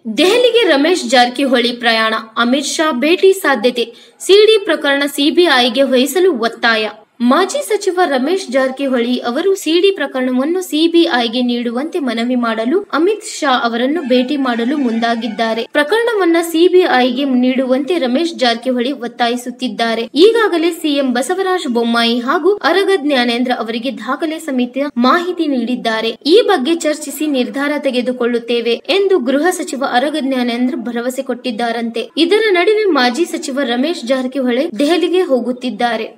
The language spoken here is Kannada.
ದೆಹಲಿಗೆ ರಮೇಶ್ ಜಾರಕಿಹೊಳಿ ಪ್ರಯಾಣ ಅಮಿತ್ ಶಾ ಭೇಟಿ ಸಾಧ್ಯತೆ ಸಿಡಿ ಪ್ರಕರಣ ಸಿಬಿಐಗೆ ವಹಿಸಲು ಒತ್ತಾಯ ಮಾಜಿ ಸಚಿವ ರಮೇಶ್ ಜಾರಕಿಹೊಳಿ ಅವರು ಸಿಡಿ ಪ್ರಕರಣವನ್ನು ಸಿಬಿಐಗೆ ನೀಡುವಂತೆ ಮನವಿ ಮಾಡಲು ಅಮಿತ್ ಶಾ ಅವರನ್ನು ಭೇಟಿ ಮಾಡಲು ಮುಂದಾಗಿದ್ದಾರೆ ಪ್ರಕರಣವನ್ನ ಸಿಬಿಐಗೆ ನೀಡುವಂತೆ ರಮೇಶ್ ಜಾರಕಿಹೊಳಿ ಒತ್ತಾಯಿಸುತ್ತಿದ್ದಾರೆ ಈಗಾಗಲೇ ಸಿಎಂ ಬಸವರಾಜ ಬೊಮ್ಮಾಯಿ ಹಾಗೂ ಅರಗ ಜ್ಞಾನೇಂದ್ರ ಅವರಿಗೆ ದಾಖಲೆ ಸಮಿತಿಯ ಮಾಹಿತಿ ನೀಡಿದ್ದಾರೆ ಈ ಬಗ್ಗೆ ಚರ್ಚಿಸಿ ನಿರ್ಧಾರ ತೆಗೆದುಕೊಳ್ಳುತ್ತೇವೆ ಎಂದು ಗೃಹ ಸಚಿವ ಅರಗ ಜ್ಞಾನೇಂದ್ರ ಭರವಸೆ ಕೊಟ್ಟಿದ್ದಾರಂತೆ ಇದರ ನಡುವೆ ಮಾಜಿ ಸಚಿವ ರಮೇಶ್ ಜಾರಕಿಹೊಳಿ ದೆಹಲಿಗೆ ಹೋಗುತ್ತಿದ್ದಾರೆ